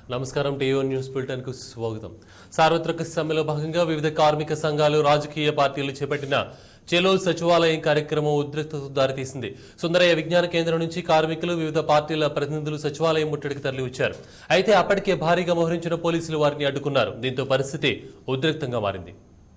నమస్కారం TO news bulletin కు స్వాగతం సార్వత్రిక సమ్మెలో భాగంగా వివిధ కార్మిక సంఘాలు రాజకీయ పార్టీలు చేపట్టిన చెలో సచివాలయం కార్యక్రమం ఉద్రిక్తతకు దారితీసింది సుందరయ్య విజ్ఞాన కేంద్రం నుంచి కార్మికులు వివిధ పార్టీల ప్రతినిధులు సచివాలయం ముట్టడికి తరలి వచ్చారు అయితే అప్పటికే భారీగా మోహరించిన పోలీసులు వారిని అడ్డుకున్నారు దీంతో పరిస్థితి ఉద్రిక్తంగా మారింది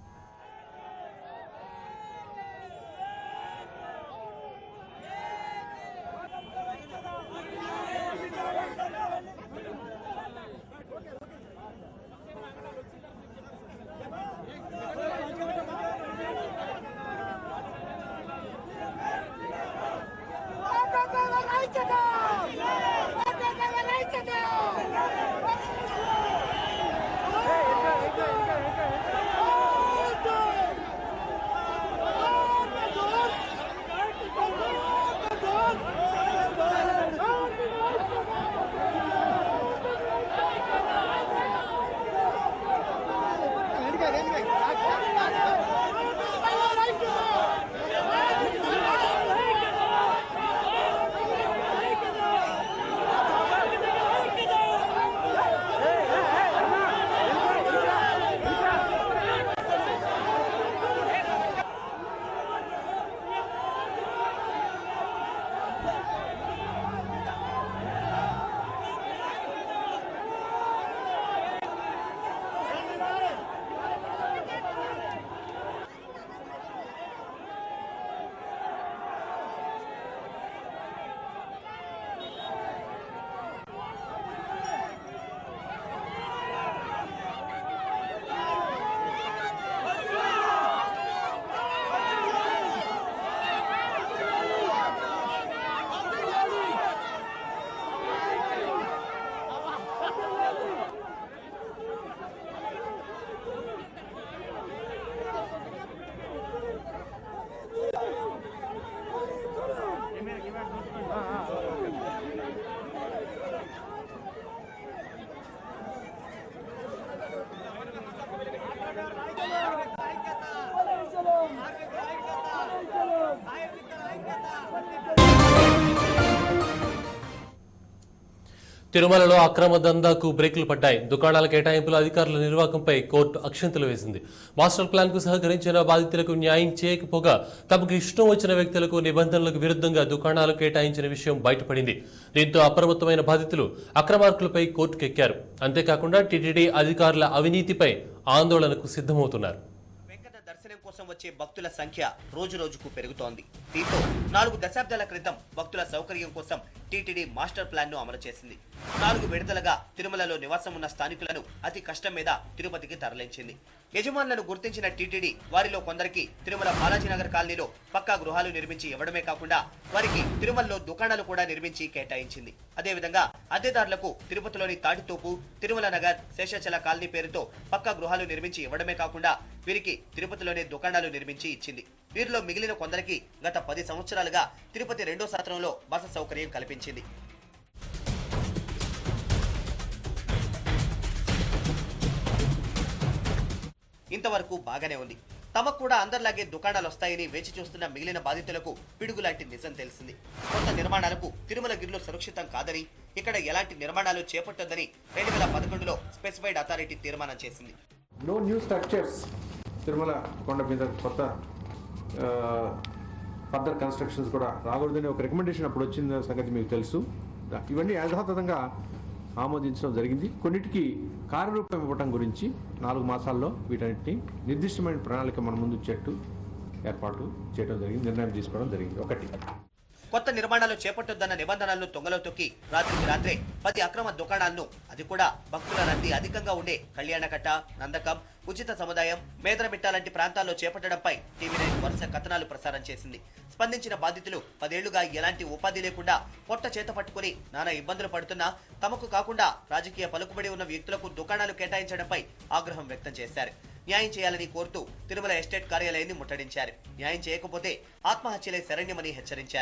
తిరుమలలో అక్రమ దందాకు బ్రేకులు పడ్డాయి దుకాణాల కేటాయింపుల అధికారుల నిర్వాహకంపై కోర్టు అక్షంతలు వేసింది మాస్టర్ ప్లాన్ కు సహకరించిన బాధితులకు న్యాయం చేయకపోగా తమకు ఇష్టం వచ్చిన వ్యక్తులకు నిబంధనలకు విరుద్ధంగా దుకాణాలు కేటాయించిన విషయం బయటపడింది దీంతో అప్రమత్తమైన బాధితులు అక్రమార్కులపై కోర్టుకెక్కారు అంతేకాకుండా టీటీడీ అధికారుల అవినీతిపై ఆందోళనకు సిద్ధమవుతున్నారు వెంకట దర్శనం కోసం వచ్చే భక్తుల సంఖ్య రోజు రోజుకు పెరుగుతోంది దీంతో నాలుగు దశాబ్దాల క్రితం భక్తుల సౌకర్యం కోసం టీటీడీ మాస్టర్ ప్లాన్ ను అమలు చేసింది నాలుగు విడతలుగా తిరుమలలో నివాసం ఉన్న స్థానికులను అతి కష్టం మీద తిరుపతికి తరలించింది యజమానులను గుర్తించిన టీటీడీ వారిలో కొందరికి తిరుమల బాలాజీనగర్ కాలనీలో పక్కా గృహాలు నిర్మించి ఇవ్వడమే కాకుండా వారికి తిరుమలలో దుకాణాలు కూడా నిర్మించి కేటాయించింది అదేవిధంగా అద్దెదారులకు తిరుపతిలోని తాటితోపు తిరుమల నగర్ శేషాచల కాలనీ పేరుతో పక్కా గృహాలు నిర్మించి ఇవ్వడమే కాకుండా వీరికి తిరుపతిలోనే దుకాణాలు నిర్మించి ఇచ్చింది వీరిలో మిగిలిన కొందరికి గత పది సంవత్సరాలుగా తిరుపతి రెండో సత్రంలో బస సౌకర్యం కల్పించింది ఇంతవరకు బాగానే ఉంది తమకు కూడా అందరిలాగే దుకాణాలు వస్తాయని వేచి చూస్తున్న మిగిలిన బాధితులకు పిడుగులాంటి నిజం తెలిసింది కొత్త నిర్మాణాలకు తిరుమల గిరిలో సురక్షితం కాదని ఇక్కడ ఎలాంటి నిర్మాణాలు చేపట్టొద్దని రెండు వేల పదకొండులో స్పెసిఫైడ్ అథారిటీ తీర్మానం చేసింది నో న్యూ స్ట్రక్చర్స్ తిరుమల కొండ మీద కొత్త ఫర్దర్ కన్స్ట్రక్షన్స్ కూడా రాకూడదని ఒక రికమెండేషన్ అప్పుడు వచ్చిన సంగతి మీకు తెలుసు ఇవన్నీ యథాతథంగా ఆమోదించడం జరిగింది కొన్నిటికి కార్యరూపం ఇవ్వటం గురించి నాలుగు మాసాల్లో వీటన్నిటిని నిర్దిష్టమైన ప్రణాళిక మన ముందు చెట్టు ఏర్పాటు చేయడం జరిగింది నిర్ణయం తీసుకోవడం జరిగింది ఒకటి కొత్త నిర్మాణాలు చేపట్టొద్దన్న నిబంధనలను తొంగలో తొక్కి రాత్రికి రాత్రే పది అక్రమ దుకాణాలను అది కూడా భక్తుల రద్దీ అధికంగా ఉండే కళ్యాణకట్ట నందకం ఉచిత సముదాయం మేదరమిట్ట లాంటి ప్రాంతాల్లో చేపట్టడంపై టీవీ నైన్ వరుస కథనాలు ప్రసారం చేసింది స్పందించిన బాధితులు పదేళ్లుగా ఎలాంటి ఉపాధి లేకుండా పొట్ట చేత పట్టుకుని నానా ఇబ్బందులు పడుతున్నా తమకు కాకుండా రాజకీయ పలుకుబడి ఉన్న వ్యక్తులకు దుకాణాలు కేటాయించడంపై ఆగ్రహం వ్యక్తం చేశారు న్యాయం చేయాలని కోరుతూ తిరుమల ఎస్టేట్ కార్యాలయాన్ని ముట్టడించారు న్యాయం చేయకపోతే ఆత్మహత్యలే శరణ్యమని హెచ్చరించారు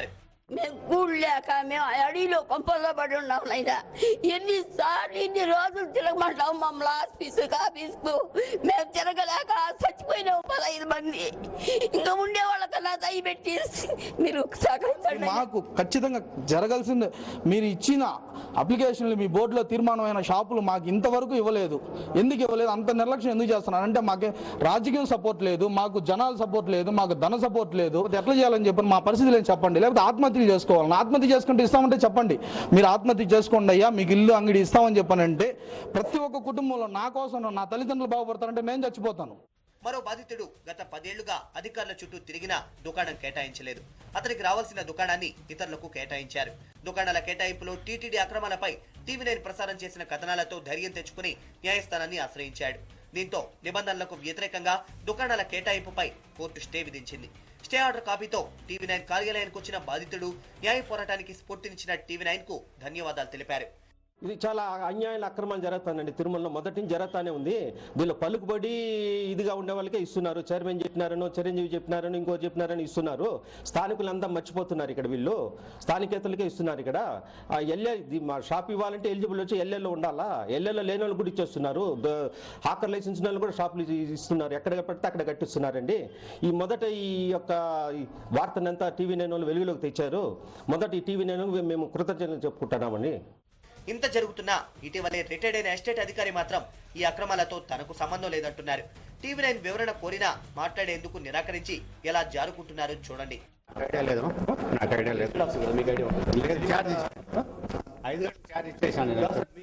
మేము కూడు లేక మేము అడవిలో కొంపల్లో పడి ఉన్నాం నైనా ఎన్నిసార్లు ఇన్ని రోజులు తిరగమంటాం మమ్మల్ని ఆఫీసుకు ఆఫీసుకు మేము తిరగలేక చచ్చిపోయినాం పదహైదు మంది ఇంకా ఉండే వాళ్ళకన్నా దయ పెట్టి మీరు సహకరించండి మాకు ఖచ్చితంగా జరగాల్సింది మీరు ఇచ్చిన అప్లికేషన్లు మీ బోర్డులో తీర్మానమైన షాపులు మాకు ఇంతవరకు ఇవ్వలేదు ఎందుకు ఇవ్వలేదు అంత నిర్లక్ష్యం ఎందుకు చేస్తున్నారు అంటే మాకు రాజకీయం సపోర్ట్ లేదు మాకు జనాల సపోర్ట్ లేదు మాకు ధన సపోర్ట్ లేదు ఎట్లా చేయాలని చెప్పి మా పరిస్థితులు ఏం చెప్పండి లేకపోతే ఆత్మహత్యలు చేసుకోవాలి ఆత్మహత్య చేసుకుంటే ఇస్తామంటే చెప్పండి మీరు ఆత్మహత్య చేసుకోండి అయ్యా మీకు ఇల్లు అంగడి ఇస్తామని చెప్పానంటే ప్రతి ఒక్క కుటుంబంలో నా కోసం నా తల్లిదండ్రులు బాగుపడతారంటే నేను చచ్చిపోతాను మరో బాధితుడు గత పదేళ్లుగా అధికారుల చుట్టూ తిరిగినా దుకాణం కేటాయించలేదు అతనికి రావాల్సిన దుకాణాన్ని ఇతరులకు కేటాయించారు దుకాణాల కేటాయింపులో టీటీడీ అక్రమాలపై టీవీ నైన్ ప్రసారం చేసిన కథనాలతో ధైర్యం తెచ్చుకుని న్యాయస్థానాన్ని ఆశ్రయించాడు దీంతో నిబంధనలకు వ్యతిరేకంగా దుకాణాల కేటాయింపుపై కోర్టు స్టే విధించింది stay order copy TV nine కార్యాలయానికి వచ్చిన బాధితుడు న్యాయ పోరాటానికి స్ఫూర్తినిచ్చిన టీవీ నైన్ కు ధన్యవాదాలు తెలిపారు ఇది చాలా అన్యాయాలు అక్రమాలు జరుగుతానండి తిరుమలలో మొదటి నుంచి జరుగుతానే ఉంది దీనిలో పలుకుబడి ఇదిగా ఉండే వాళ్ళకే ఇస్తున్నారు చైర్మన్ చెప్పినారనో చిరంజీవి చెప్పినారనో ఇంకో చెప్పినారని ఇస్తున్నారు స్థానికులంతా మర్చిపోతున్నారు ఇక్కడ వీళ్ళు స్థానికేతలకే ఇస్తున్నారు ఇక్కడ ఆ ఎల్ఏ ఇది మా షాప్ ఇవ్వాలంటే ఎలిజిబుల్ వచ్చి ఎల్ఏలో ఉండాలా ఎల్ఏలో లేని వాళ్ళు కూడా ఇచ్చేస్తున్నారు ద- హాకర్ లైసెన్స్ ఉన్న వాళ్ళు కూడా షాపులు ఇ- ఇస్తున్నారు ఎక్కడ పడితే అక్కడ కట్టిస్తున్నారండి ఈ మొదట ఈ యొక్క ఈ వార్తనంతా టీవీ నైన్ వాళ్ళు వెలుగులోకి తెచ్చారు మొదట ఈ టీవీ నైన్ మేము కృతజ్ఞతలు చెప్పుకుంటున్నామండి ఇంత జరుగుతున్నా ఇటీవలే రిటైర్డ్ అయిన ఎస్టేట్ అధికారి మాత్రం ఈ అక్రమాలతో తనకు సంబంధం లేదంటున్నారు టీవీ నైన్ వివరణ కోరినా మాట్లాడేందుకు నిరాకరించి ఎలా జారుకుంటున్నారో చూడండి ఐడియా లేదు నాకు ఐడియా లేదు లేదు ఛార్జ్ ఐదు గంటలు ఛార్జ్ ఇచ్చేసాను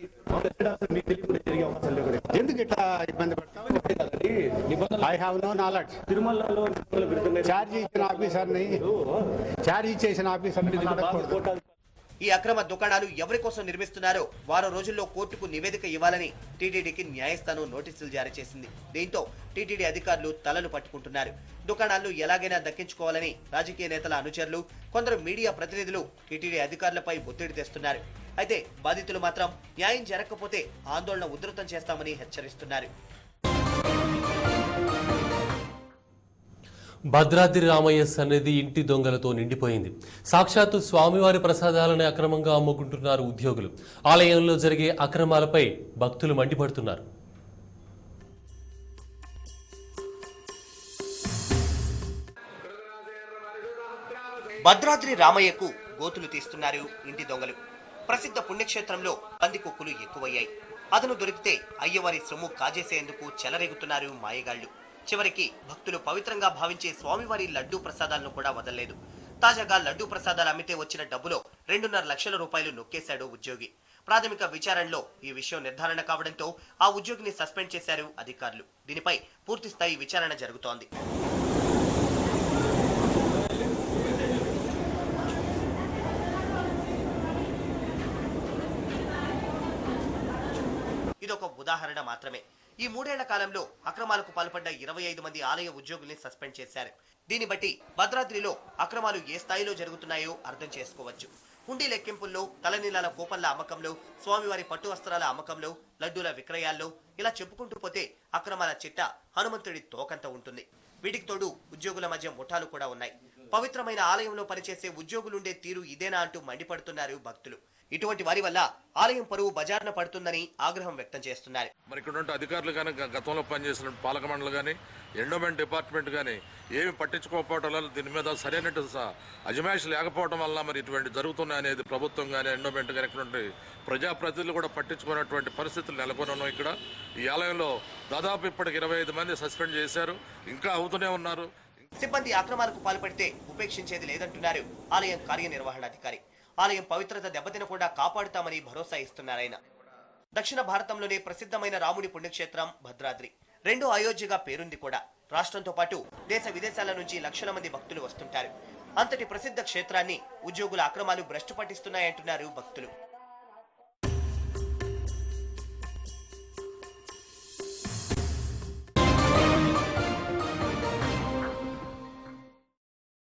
ఎందుకు ఇట్లా ఇబ్బంది పడతాం ఐ హావ్ నో నాలెడ్జ్ తిరుమలలో ఛార్జ్ ఇచ్చిన ఆఫీసర్ని ఛార్జ్ ఇచ్చేసిన ఆఫీసర్ని కొట్టకూడదు. ఈ అక్రమ దుకాణాలు ఎవరి కోసం నిర్మిస్తున్నారో వారం రోజుల్లో కోర్టుకు నివేదిక ఇవ్వాలని టీటీడీకి న్యాయస్థానం నోటీసులు జారీ చేసింది దీంతో టీటీడీ అధికారులు తలలు పట్టుకుంటున్నారు దుకాణాలను ఎలాగైనా దక్కించుకోవాలని రాజకీయ నేతల అనుచరులు కొందరు మీడియా ప్రతినిధులు టీటీడీ అధికారులపై ఒత్తిడి తెస్తున్నారు అయితే బాధితులు మాత్రం న్యాయం జరగకపోతే ఆందోళన ఉధృతం చేస్తామని హెచ్చరిస్తున్నారు భద్రాద్రి రామయ్య సన్నిధి ఇంటి దొంగలతో నిండిపోయింది సాక్షాత్తు స్వామివారి ప్రసాదాలను అక్రమంగా అమ్ముకుంటున్నారు ఉద్యోగులు ఆలయంలో జరిగే అక్రమాలపై భక్తులు మండిపడుతున్నారు భద్రాద్రి రామయ్యకు గోతులు తీస్తున్నారు ఇంటి దొంగలు ప్రసిద్ధ పుణ్యక్షేత్రంలో పందికొక్కులు ఎక్కువయ్యాయి అతను దొరికితే అయ్యవారి సొమ్ము కాజేసేందుకు చెలరేగుతున్నారు మాయగాళ్లు చివరికి భక్తులు పవిత్రంగా భావించే స్వామివారి లడ్డూ ప్రసాదాలను కూడా వదలలేదు తాజాగా లడ్డూ ప్రసాదాలు అమ్మితే వచ్చిన డబ్బులో రెండున్నర లక్షల రూపాయలు నొక్కేశాడు ఉద్యోగి ప్రాథమిక విచారణలో ఈ విషయం నిర్ధారణ కావడంతో ఆ ఉద్యోగిని సస్పెండ్ చేశారు అధికారులు దీనిపై పూర్తి స్థాయి విచారణ జరుగుతోంది ఇదొక ఉదాహరణ మాత్రమే ఈ మూడేళ్ల కాలంలో అక్రమాలకు పాల్పడ్డ ఇరవై ఐదు మంది ఆలయ ఉద్యోగుల్ని సస్పెండ్ చేశారు దీన్ని బట్టి భద్రాద్రిలో అక్రమాలు ఏ స్థాయిలో జరుగుతున్నాయో అర్థం చేసుకోవచ్చు హుండీ లెక్కింపుల్లో తలనీలాల కూపన్ల అమ్మకంలో స్వామివారి పట్టు వస్త్రాల అమ్మకంలో లడ్డూల విక్రయాల్లో ఇలా చెప్పుకుంటూ పోతే అక్రమాల చిట్ట హనుమంతుడి తోకంత ఉంటుంది వీటికి తోడు ఉద్యోగుల మధ్య ముఠాలు కూడా ఉన్నాయి పవిత్రమైన ఆలయంలో పనిచేసే ఉద్యోగులుండే తీరు ఇదేనా అంటూ మండిపడుతున్నారు భక్తులు ఇటువంటి వారి వల్ల ఆలయం పరువు బజార్న పడుతుందని ఆగ్రహం వ్యక్తం చేస్తున్నారు మరి ఇక్కడ ఉంటే అధికారులు కానీ గ- గతంలో పనిచేసిన పాలక మండలి కానీ ఎండోమెంట్ డిపార్ట్మెంట్ కానీ ఏమి పట్టించుకోకపోవడం వల్ల దీని మీద సరైన అజమాయిషి లేకపోవడం వల్ల మరి ఇటువంటి జరుగుతున్నాయి అనేది ప్రభుత్వం కానీ ఎండోమెంట్ కానీ ఇటువంటి ప్రజాప్రతినిధులు కూడా పట్టించుకున్నటువంటి పరిస్థితులు నెలకొని ఉన్నాయి ఇక్కడ ఈ ఆలయంలో దాదాపు ఇప్పటికి ఇరవై ఐదు మంది సస్పెండ్ చేశారు ఇంకా అవుతూనే ఉన్నారు సిబ్బంది అక్రమాలకు పాల్పడితే ఉపేక్షించేది లేదంటున్నారు ఆలయం కార్యనిర్వహణాధికారి ఆలయం పవిత్రత దెబ్బతినకుండా కాపాడుతామని భరోసా ఇస్తున్నారాయన దక్షిణ భారతంలోనే ప్రసిద్ధమైన రాముడి పుణ్యక్షేత్రం భద్రాద్రి రెండో అయోధ్యగా పేరుంది కూడా రాష్ట్రంతో పాటు దేశ విదేశాల నుంచి లక్షల మంది భక్తులు వస్తుంటారు అంతటి ప్రసిద్ధ క్షేత్రాన్ని ఉద్యోగుల అక్రమాలు భ్రష్టు పట్టిస్తున్నాయంటున్నారు భక్తులు